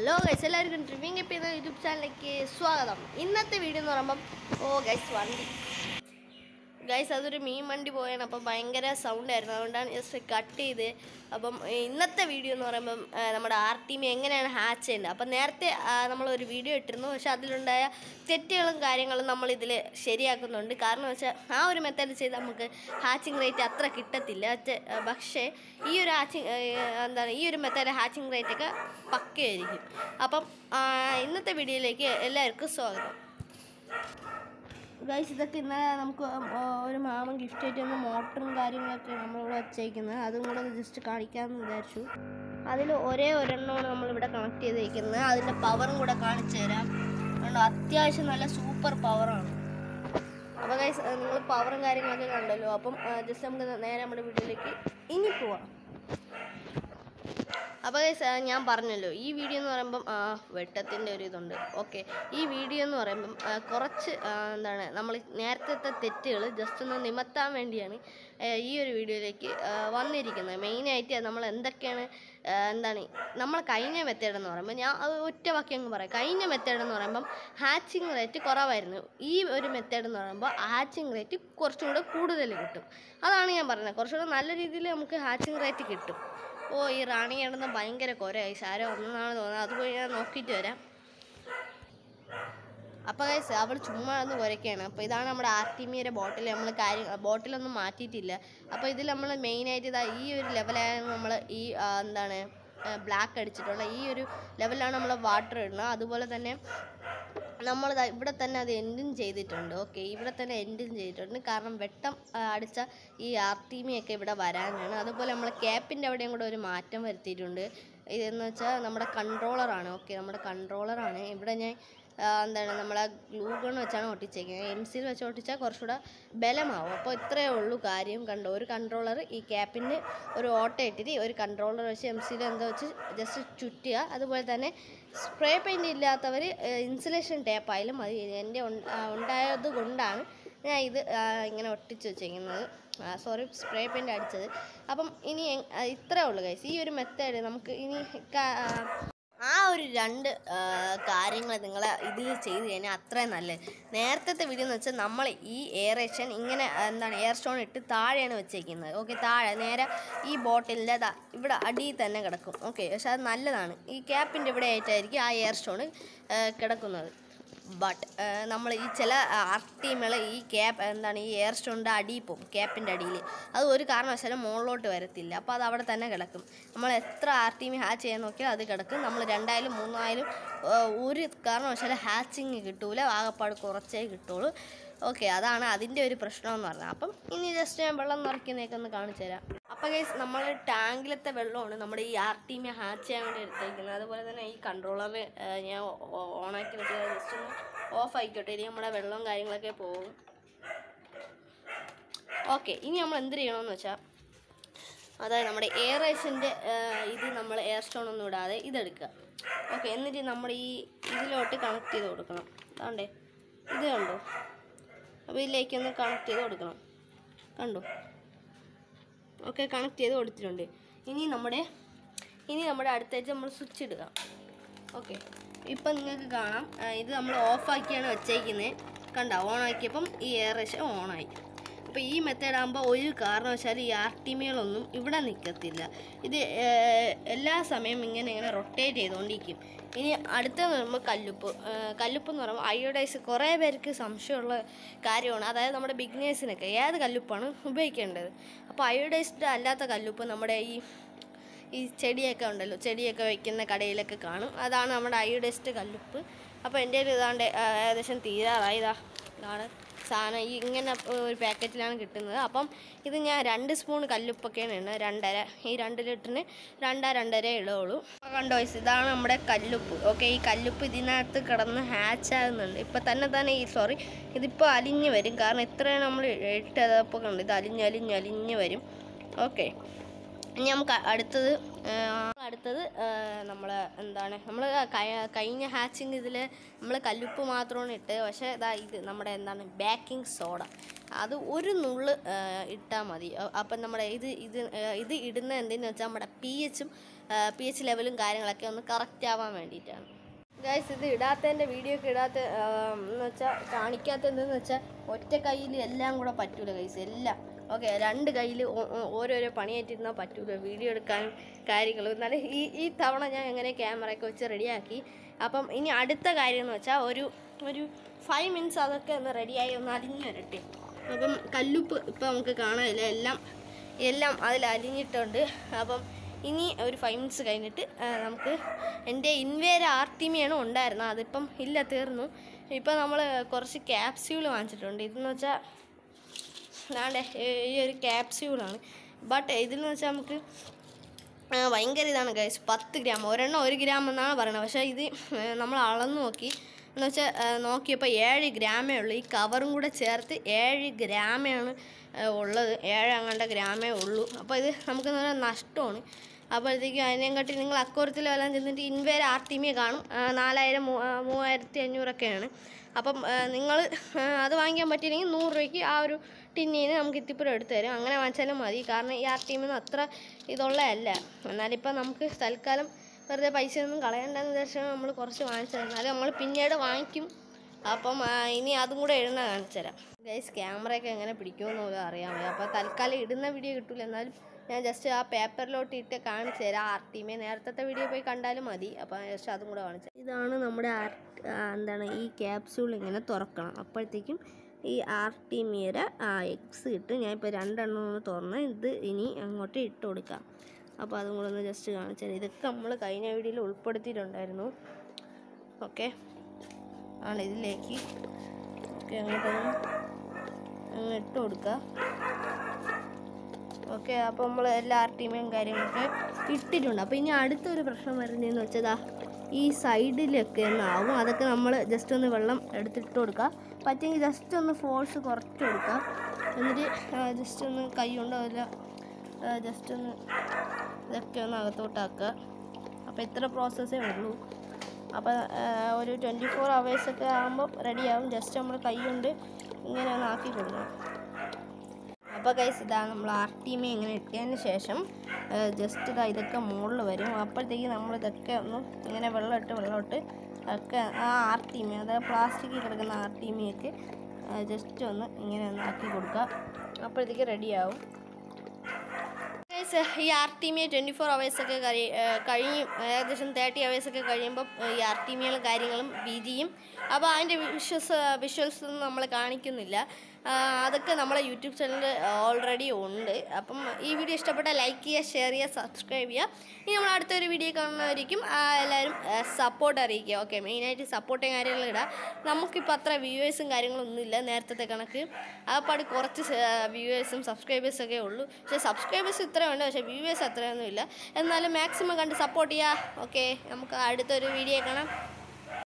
hello guys എല്ലാവർക്കും ഡ്രിവിംഗ് എപ്പ് എന്ന YouTube ചാനലിലേക്ക് സ്വാഗതം ഇന്നത്തെ വീഡിയോ എന്ന് പറയുമ്പം ഓ ഗൈസ് വണ്ടി ഗൈസ് അതൊരു മീൻ വണ്ടി പോയാണ് അപ്പം ഭയങ്കര സൗണ്ട് ആയിരുന്നു അതുകൊണ്ടാണ് ജസ്റ്റ് കട്ട് ചെയ്ത് അപ്പം ഏ, ഇന്നത്തെ വീഡിയോ എന്ന് പറയുമ്പം ഏ, നമ്മുടെ ആർ ടീം എങ്ങനെയാണ് ഹാച്ച് ചെയ്യുന്നത് അപ്പം നേരത്തെ ആ, നമ്മളൊരു വീഡിയോ ഇട്ടിരുന്നു പക്ഷെ അതിലുണ്ടായ തെറ്റുകളും കാര്യങ്ങളും നമ്മൾ ഇതിൽ ശരിയാക്കുന്നുണ്ട് കാരണം വെച്ചാൽ ആ ഒരു മെത്തേഡ് ചെയ്ത് നമുക്ക് ഹാച്ചിങ് റേറ്റ് അത്ര കിട്ടത്തില്ല പക്ഷേ- പക്ഷേ ഈ ഒരു ഹാച്ചിങ് എന്താണ് ഈ ഒരു മെത്തേഡ് ഹാച്ചിങ് റേറ്റ് ഒക്കെ പക്കയായിരിക്കും അപ്പം ആ, ഇന്നത്തെ വീഡിയോയിലേക്ക് എല്ലാവർക്കും സ്വാഗതം ഗൈസ് ഇതൊക്കെ ഇന്നലെ നമുക്ക് ആ, ഒരു മാമൻ ഗിഫ്റ്റ് ആയിട്ട് വന്ന മോട്ടറും കാര്യങ്ങളൊക്കെ നമ്മളിവിടെ വച്ചേക്കുന്നത് അതും കൂടെ ഒന്ന് ജസ്റ്റ് കാണിക്കാമെന്ന് വിചാരിച്ചു അതിൽ ഒരേ ഒരെണ്ണമാണ് നമ്മളിവിടെ കണക്ട് ചെയ്തിരിക്കുന്നത് അതിൻ്റെ പവറും കൂടെ കാണിച്ചു തരാം കണ്ടോ അത്യാവശ്യം നല്ല സൂപ്പർ പവറാണ് അപ്പോൾ ഗൈസ് നിങ്ങൾ പവറും കാര്യങ്ങളൊക്കെ കണ്ടല്ലോ അപ്പം ജസ്റ്റ് നമുക്ക് നേരെ നമ്മുടെ വീഡിയോയിലേക്ക് ഇനി പോവാം അപ്പോൾ ഗൈസ് ഞാൻ പറഞ്ഞല്ലോ ഈ വീഡിയോ എന്ന് പറയുമ്പം ആ, വെട്ടത്തിൻ്റെ ഒരു ഇതുണ്ട് ഓക്കെ ഈ വീഡിയോ എന്ന് പറയുമ്പം ആ, കുറച്ച് ആ, എന്താണ് നമ്മൾ നേരത്തെ തെറ്റുകൾ ജസ്റ്റ് ഒന്ന് നിമത്താൻ വേണ്ടിയാണ് ആ, ഈ ഒരു വീഡിയോയിലേക്ക് ആ, വന്നിരിക്കുന്നത് മെയിനായിട്ട് നമ്മൾ എന്തൊക്കെയാണ് ആ, എന്താണ് നമ്മൾ കഴിഞ്ഞ മെത്തേഡ് എന്ന് പറയുമ്പോൾ ഞാൻ അത് ഒറ്റ വാക്യം അങ്ങ് പറയാം കഴിഞ്ഞ മെത്തേഡ് എന്ന് പറയുമ്പം ഹാച്ചിങ് റേറ്റ് കുറവായിരുന്നു ഈ ഒരു മെത്തേഡ് എന്ന് പറയുമ്പോൾ ഹാച്ചിങ് റേറ്റ് കുറച്ചും കൂടെ കൂടുതൽ കിട്ടും അതാണ് ഞാൻ പറയുന്നത് കുറച്ചുകൂടെ നല്ല രീതിയിൽ നമുക്ക് ഹാച്ചിങ് റേറ്റ് കിട്ടും ഓ ഈ റാണി കിടന്ന് ഭയങ്കര കുരയായി ആരോ ഒന്നാണ് തോന്നുന്നത് അത് പോയി ഞാൻ നോക്കിയിട്ട് വരാം അപ്പോൾ ഗൈസ് അവൾ ചുമ്മാ ഒന്ന് കുരയ്ക്കുകയാണ് അപ്പോൾ ഇതാണ് നമ്മുടെ ആർട്ടിമിയുടെ ബോട്ടിൽ നമ്മൾ കാര്യം ബോട്ടിലൊന്നും മാറ്റിയിട്ടില്ല അപ്പോൾ ഇതിൽ നമ്മൾ മെയിനായിട്ട് ഇതാ ഈ ഒരു ലെവലാണ് നമ്മൾ ഈ ആ, എന്താണ് ബ്ലാക്ക് അടിച്ചിട്ടുള്ള ഈ ഒരു ലെവലാണ് നമ്മൾ വാട്ടർ ഇടുന്നത് അതുപോലെ തന്നെ നമ്മൾ ഇവിടെ തന്നെ അത് എൻഡും ചെയ്തിട്ടുണ്ട് ഓക്കെ ഇവിടെ തന്നെ എൻഡും ചെയ്തിട്ടുണ്ട് കാരണം വെട്ടം ആ, അടിച്ച ഈ ആർട്ടിമിയൊക്കെ ഇവിടെ വരാനാണ് അതുപോലെ നമ്മൾ ക്യാപ്പിൻ്റെ അവിടെയും കൂടെ ഒരു മാറ്റം വരുത്തിയിട്ടുണ്ട് ഇതെന്ന് വെച്ചാൽ നമ്മുടെ കൺട്രോളറാണ് ഓക്കെ നമ്മുടെ കൺട്രോളറാണ് ഇവിടെ ഞാൻ ആ, എന്താണ് നമ്മളെ ഗ്ലൂ ഗൺ വെച്ചാണ് ഒട്ടിച്ചേക്കുന്നത് എം സിയിൽ വെച്ച് ഒട്ടിച്ചാൽ കുറച്ചുകൂടെ ബലമാവും അപ്പോൾ ഇത്രയേ ഉള്ളൂ കാര്യം കണ്ടോ ഒരു കൺട്രോളർ ഈ ക്യാപ്പിന് ഒരു ഓട്ട ഇട്ടിട്ട് ഒരു കൺട്രോളർ വെച്ച് എം സിയിൽ എന്തോ വെച്ച് ജസ്റ്റ് ചുറ്റുക അതുപോലെ തന്നെ സ്പ്രേ പെയിൻ്റ് ഇല്ലാത്തവർ ഇൻസുലേഷൻ ടേപ്പായാലും മതി എൻ്റെ ഉണ്ട- ആ, ഉണ്ടായത് കൊണ്ടാണ് ഞാൻ ഇത് ആ, ഇങ്ങനെ ഒട്ടിച്ച് വെച്ചേക്കുന്നത് സോറി സ്പ്രേ പെയിൻ്റ് അടിച്ചത് അപ്പം ഇനി എങ്- ആ, ഇത്രേ ഉള്ളൂ ഗൈസ് ഈ ഒരു മെത്തേഡ് നമുക്ക് ഇനി ക- ആ, ആ ഒരു രണ്ട് കാര്യങ്ങൾ നിങ്ങൾ ഇതിൽ ചെയ്ത് കഴിഞ്ഞാൽ അത്രയും നല്ലത് നേരത്തെ വീഡിയോ എന്ന് വെച്ചാൽ നമ്മൾ ഈ എയറേഷൻ ഇങ്ങനെ ആ, എന്താണ് എയർ സ്റ്റോൺ ഇട്ട് താഴെയാണ് വെച്ചേക്കുന്നത് ഓക്കെ താഴെ നേരെ ഈ ബോട്ടിലിൻ്റെ ദാ ഇവിടെ അടിയിൽ തന്നെ കിടക്കും ഓക്കെ പക്ഷെ അത് നല്ലതാണ് ഈ ക്യാപ്പിൻ്റെ ഇവിടെ ആയിട്ടായിരിക്കും ആ എയർ സ്റ്റോൺ കിടക്കുന്നത് ബട്ട് നമ്മൾ ഈ ചില ആർട്ടിമകൾ ഈ ക്യാപ്പ് എന്താണ് ഈ എയർ സ്റ്റോണിൻ്റെ അടിയിൽ പോകും ക്യാപ്പിൻ്റെ അടിയിൽ അത് ഒരു കാരണവശാലും മുകളിലോട്ട് വരത്തില്ല അപ്പോൾ അത് അവിടെ തന്നെ കിടക്കും നമ്മൾ എത്ര ആർട്ടിമി ഹാച്ച് ചെയ്യാൻ നോക്കിയാൽ അത് കിടക്കും നമ്മൾ രണ്ടായാലും മൂന്നായാലും ആ, ഒരു കാരണവശാലും ഹാച്ചിങ് കിട്ടൂല ആകപ്പാട് കുറച്ചേ കിട്ടുള്ളൂ ഓക്കെ അതാണ് അതിൻ്റെ ഒരു പ്രശ്നം എന്ന് പറഞ്ഞത് അപ്പം ഇനി ജസ്റ്റ് ഞാൻ വെള്ളം നിറയ്ക്കുന്നതൊക്കെ ഒന്ന് കാണിച്ചു തരാം അപ്പോൾ ഗൈസ് നമ്മൾ ടാങ്കിലത്തെ വെള്ളമാണ് നമ്മുടെ ഈ ആർ ടീമെ ഹാച്ച് ചെയ്യാൻ വേണ്ടി എടുത്തേക്കുന്നത് അതുപോലെ തന്നെ ഈ കൺട്രോളർ ഞാൻ ഓണാക്കി വെച്ചാൽ ജസ്റ്റ് ഒന്ന് ഓഫ് ആയിക്കോട്ടെ ഇനി നമ്മുടെ വെള്ളവും കാര്യങ്ങളൊക്കെ പോകും ഓക്കെ ഇനി നമ്മൾ എന്ത് ചെയ്യണമെന്ന് വെച്ചാൽ അതായത് നമ്മുടെ എയറേഷൻ്റെ ഇത് നമ്മൾ എയർ സ്റ്റോൺ ഒന്നും ഇടാതെ ഇതെടുക്കുക ഓക്കെ എന്നിട്ട് നമ്മുടെ ഈ ഇതിലോട്ട് കണക്ട് ചെയ്ത് കൊടുക്കണം അതാണ്ടേ ഇത് കണ്ടോ അപ്പോൾ ഇതിലേക്ക് ഒന്ന് കണക്ട് ചെയ്ത് കൊടുക്കണം കണ്ടോ ഓക്കെ കണക്ട് ചെയ്ത് കൊടുത്തിട്ടുണ്ട് ഇനി നമ്മുടെ ഇനി നമ്മുടെ അടുത്തായിട്ട് നമ്മൾ സ്വിച്ച് ഇടുക ഓക്കെ ഇപ്പം നിങ്ങൾക്ക് കാണാം ആ, ഇത് നമ്മൾ ഓഫാക്കിയാണ് വെച്ചേക്കുന്നത് കണ്ട ഓണാക്കിയപ്പം ഈ എയറേഷൻ ഓണായി അപ്പോൾ ഈ മെത്തേഡ് ആകുമ്പോൾ ഒരു കാരണവശാലും ഈ ആർട്ടിമികളൊന്നും ഇവിടെ നിൽക്കത്തില്ല ഇത് ഏ, എല്ലാ സമയം ഇങ്ങനെ ഇങ്ങനെ റൊട്ടേറ്റ് ചെയ്തുകൊണ്ടിരിക്കും ഇനി അടുത്തെന്ന് പറയുമ്പോൾ കല്ലുപ്പ് ഏ, കല്ലുപ്പ് എന്ന് പറയുമ്പോൾ അയോഡൈസ് കുറേ പേർക്ക് സംശയമുള്ള കാര്യമാണ് അതായത് നമ്മുടെ ബിഗ്നേഴ്സിനൊക്കെ ഏത് കല്ലുപ്പാണ് ഉപയോഗിക്കേണ്ടത് അപ്പോൾ അയോഡൈസ്ഡ് അല്ലാത്ത കല്ലുപ്പ് നമ്മുടെ ഈ ഈ ചെടിയൊക്കെ ഉണ്ടല്ലോ ചെടിയൊക്കെ വയ്ക്കുന്ന കടയിലൊക്കെ കാണും അതാണ് നമ്മുടെ അയോഡൈസ്ഡ് കല്ലുപ്പ് അപ്പോൾ എൻ്റെ ഒരു ഇതാണ്ട് ആ, ഏകദേശം തീരാറായി ഇതാ ഇതാണ് സാധനം ഈ ഇങ്ങനെ ഒരു പാക്കറ്റിലാണ് കിട്ടുന്നത് അപ്പം ഇത് ഞാൻ രണ്ട് സ്പൂൺ കല്ലുപ്പൊക്കെയാണ് ഇടുന്നത് രണ്ടര ഈ രണ്ട് ലിറ്ററിന് രണ്ട രണ്ടര ഇടുള്ളൂ കണ്ടോ guys, ഇതാണ് നമ്മുടെ കല്ലുപ്പ് ഓക്കെ ഈ കല്ലുപ്പ് ഇതിനകത്ത് കിടന്ന് ഹാച്ച് ആകുന്നുണ്ട് ഇപ്പം തന്നെ തന്നെ ഈ സോറി ഇതിപ്പോൾ അലിഞ്ഞ് വരും കാരണം ഇത്രയും നമ്മൾ ഇട്ടതപ്പോൾ കണ്ടു ഇത് അലിഞ്ഞ് അലിഞ്ഞ് അലിഞ്ഞ് വരും ഓക്കെ ഇനി നമുക്ക് അടുത്തത് ആ, അടുത്തത് നമ്മൾ എന്താണ് നമ്മൾ കഴിഞ്ഞ ഹാച്ചിങ് ഇതിൽ നമ്മൾ കല്ലുപ്പ് മാത്രമാണ് ഇട്ട് പക്ഷേ ഇതാ ഇത് നമ്മുടെ എന്താണ് ബേക്കിംഗ് സോഡ അത് ഒരു നുള്ള് ഇട്ടാൽ മതി അ- അപ്പം നമ്മുടെ ഇത് ഇത് ആ, ഇത് ഇടുന്ന എന്തെന്ന് വെച്ചാൽ നമ്മുടെ പി എച്ചും പി എച്ച് ലെവലും കാര്യങ്ങളൊക്കെ ഒന്ന് കറക്റ്റ് ആവാൻ വേണ്ടിയിട്ടാണ് ഗൈസ് ഇത് ഇടാത്തതിൻ്റെ വീഡിയോ ഒക്കെ ഇടാത്ത എന്ന് വെച്ചാൽ കാണിക്കാത്ത എന്തെന്ന് വെച്ചാൽ ഒറ്റ കയ്യിൽ എല്ലാം കൂടെ പറ്റൂല ഗൈസ് എല്ലാം ഓക്കെ രണ്ട് കയ്യിൽ ഓരോരോ പണിയായിട്ടിരുന്നാൽ പറ്റൂല വീഡിയോ എടുക്കാനും കാര്യങ്ങളും എന്നാലും ഈ ഈ തവണ ഞാൻ എങ്ങനെ ക്യാമറയൊക്കെ വെച്ച് റെഡിയാക്കി അപ്പം ഇനി അടുത്ത കാര്യം എന്ന് വെച്ചാൽ ഒരു ഒരു ഫൈവ് മിനിറ്റ്സ് അതൊക്കെ ഒന്ന് റെഡിയായി ഒന്ന് അലിഞ്ഞു വരട്ടെ അപ്പം കല്ലുപ്പ് ഇപ്പം നമുക്ക് കാണാനില്ല എല്ലാം എല്ലാം അതിൽ അലിഞ്ഞിട്ടുണ്ട് അപ്പം ഇനി ഒരു ഫൈവ് മിനിറ്റ്സ് കഴിഞ്ഞിട്ട് ആ, നമുക്ക് എൻ്റെ ഇൻവേര ആർട്ടിമിയാണ് ഉണ്ടായിരുന്നത് അതിപ്പം ഇല്ല തീർന്നു ഇപ്പം നമ്മൾ കുറച്ച് ക്യാപ്സ്യൂൾ വാങ്ങിച്ചിട്ടുണ്ട് ഇതെന്ന് വെച്ചാൽ അതാണ്ട് ഈ ഒരു ക്യാപ്സ്യൂളാണ് ബട്ട് ഇതിലെന്ന് വെച്ചാൽ നമുക്ക് ആ, ഭയങ്കര ഇതാണ് ഗൈസ് പത്ത് ഗ്രാം ഒരെണ്ണം ഒരു ഗ്രാം എന്നാണ് പറയുന്നത് പക്ഷേ ഇത് നമ്മൾ അളന്ന് നോക്കി എന്ന് വെച്ചാൽ നോക്കിയപ്പോൾ ഏഴ് ഗ്രാമേ ഉള്ളൂ ഈ കവറും കൂടെ ചേർത്ത് ഏഴ് ഗ്രാമാണ് ആ, ഉള്ളത് ഏഴ് അങ്ങണ്ട ഗ്രാമേ ഉള്ളൂ അപ്പോൾ ഇത് നമുക്ക് എന്ന് പറഞ്ഞാൽ നഷ്ടമാണ് അപ്പോഴത്തേക്കും അതിനെക്കാട്ടി നിങ്ങൾ അക്കോരത്തിൽ വല്ലതും ചെന്നിട്ട് ഇൻവേര ആർ ടി കാണും ആ, നാലായിരം മൂ- ആ, മൂവായിരത്തി അഞ്ഞൂറൊക്കെയാണ് അപ്പം നിങ്ങൾ അത് വാങ്ങിക്കാൻ പറ്റിയില്ലെങ്കിൽ നൂറ് രൂപയ്ക്ക് ആ ഒരു ടിന്നീന് നമുക്ക് ഇത്തിപ്പുറം എടുത്തു തരും അങ്ങനെ വാങ്ങിച്ചാലും മതി കാരണം ഈ ആർ ടീമിന് അത്ര ഇതുള്ളതല്ല എന്നാലിപ്പം നമുക്ക് തൽക്കാലം വെറുതെ പൈസ ഒന്നും കളയണ്ടെന്ന് വിചാരിച്ചാൽ നമ്മൾ കുറച്ച് വാങ്ങിച്ചത് എന്നാലും നമ്മൾ പിന്നീട് വാങ്ങിക്കും അപ്പം ആ, ഇനി അതും കൂടെ ഇടുന്ന കാണിച്ചു തരാം ഗൈസ് ക്യാമറയൊക്കെ എങ്ങനെ പിടിക്കുമെന്ന് പോലും അറിയാൻ വയ്യ അപ്പോൾ തൽക്കാലം ഇടുന്ന വീഡിയോ കിട്ടില്ല എന്നാലും ഞാൻ ജസ്റ്റ് ആ പേപ്പറിലോട്ട് ഇട്ട് കാണിച്ചു തരാം ആർ ടീമെ നേരത്തെ വീഡിയോ പോയി കണ്ടാലും മതി അപ്പോൾ ജസ്റ്റ് അതും കൂടെ കാണിച്ചു ഇതാണ് നമ്മുടെ ആർ എന്താണ് ഈ ക്യാപ്സ്യൂൾ ഇങ്ങനെ തുറക്കണം അപ്പോഴത്തേക്കും ഈ ആർ ടീമിയുടെ ആ എക്സ് ഇട്ട് ഞാൻ ഇപ്പോൾ രണ്ടെണ്ണം ഒന്ന് തുറന്ന് ഇത് ഇനി അങ്ങോട്ട് ഇട്ട് കൊടുക്കാം അപ്പോൾ അതും കൂടെ ഒന്ന് ജസ്റ്റ് കാണിച്ചു തരാം ഇതൊക്കെ നമ്മൾ കഴിഞ്ഞ വീഡിയോയിൽ ഉൾപ്പെടുത്തിയിട്ടുണ്ടായിരുന്നു ഓക്കെ ആണ് ഇതിലേക്ക് ഓക്കെ അങ്ങോട്ടൊന്ന് അങ്ങ് ഇട്ട് കൊടുക്കുക ഓക്കെ അപ്പോൾ നമ്മൾ എല്ലാ ആർ ടീമും കാര്യങ്ങളൊക്കെ ഇട്ടിട്ടുണ്ട് അപ്പോൾ ഇനി അടുത്തൊരു പ്രശ്നം വരുന്നതെന്ന് വെച്ചാൽ ദാ ഈ സൈഡിലൊക്കെ ഒന്നാവും അതൊക്കെ നമ്മൾ ജസ്റ്റ് ഒന്ന് വെള്ളം എടുത്തിട്ട് കൊടുക്കുക പറ്റുമെങ്കിൽ ജസ്റ്റ് ഒന്ന് ഫോഴ്സ് കുറച്ച് കൊടുക്കുക എന്നിട്ട് ജസ്റ്റ് ഒന്ന് കൈ കൊണ്ടോ അല്ല ജസ്റ്റ് ഒന്ന് ഇതൊക്കെ ഒന്ന് അകത്തോട്ടാക്കുക അപ്പോൾ ഇത്ര പ്രോസസ്സേ ഉള്ളൂ അപ്പോൾ ഒരു ട്വൻറ്റി ഫോർ അവേഴ്സൊക്കെ ആകുമ്പോൾ റെഡിയാവും ജസ്റ്റ് നമ്മൾ കൈ കൊണ്ട് ഇങ്ങനെ ഒന്ന് ആക്കി കൊടുക്കണം അപ്പോൾ കൈസ് ഇതാ നമ്മൾ ആർ ടീമെ ഇങ്ങനെ ഇട്ടതിന് ശേഷം ജസ്റ്റ് ഇതാ ഇതൊക്കെ മുകളിൽ വരും അപ്പോഴത്തേക്ക് നമ്മൾ ഇതൊക്കെ ഒന്ന് ഇങ്ങനെ വെള്ളം ഇട്ട് വെള്ളം ഇട്ട് ഒക്കെ ആ ആർ ടീമി അതായത് പ്ലാസ്റ്റിക്കിൽ കിടക്കുന്ന ആർ ടീമിയൊക്കെ ജസ്റ്റ് ഒന്ന് ഇങ്ങനെ ഒന്ന് ആക്കി കൊടുക്കുക അപ്പോഴത്തേക്ക് റെഡിയാവും ഗൈസ് ഈ ആർ ടി മി ട്വൻറ്റി ഫോർ അവേഴ്സൊക്കെ കഴി കഴിയും ഏകദേശം തേർട്ടി അവേഴ്സൊക്കെ കഴിയുമ്പോൾ ഈ ആർ ടി മികളും കാര്യങ്ങളും വിരിയും അപ്പോൾ അതിൻ്റെ വിഷ്വൽസ് വിഷ്വൽസ് ഒന്നും നമ്മൾ കാണിക്കുന്നില്ല ആ, അതൊക്കെ നമ്മളെ യൂട്യൂബ് ചാനലിൽ ഓൾറെഡി ഉണ്ട് അപ്പം ഈ വീഡിയോ ഇഷ്ടപ്പെട്ടാൽ ലൈക്ക് ചെയ്യുക ഷെയർ ചെയ്യുക സബ്സ്ക്രൈബ് ചെയ്യുക ഇനി നമ്മൾ അടുത്തൊരു വീഡിയോ കാണുന്നതായിരിക്കും ആ, എല്ലാവരും സപ്പോർട്ട് അറിയിക്കുക ഓക്കെ മെയിനായിട്ട് സപ്പോർട്ടും കാര്യങ്ങളും ഇടുക നമുക്കിപ്പോൾ അത്ര വ്യൂവേഴ്സും കാര്യങ്ങളൊന്നും ഇല്ല നേരത്തെ കണക്ക് ആ പാട് കുറച്ച് വ്യൂവേഴ്സും സബ്സ്ക്രൈബേഴ്സും ഒക്കെ ഉള്ളൂ പക്ഷേ സബ്സ്ക്രൈബേഴ്സ് ഇത്രയുണ്ട് പക്ഷേ വ്യൂവേഴ്സ് അത്രയൊന്നും ഇല്ല എന്നാലും മാക്സിമം കണ്ട് സപ്പോർട്ട് ചെയ്യുക ഓക്കെ നമുക്ക് അടുത്തൊരു വീഡിയോ കാണാം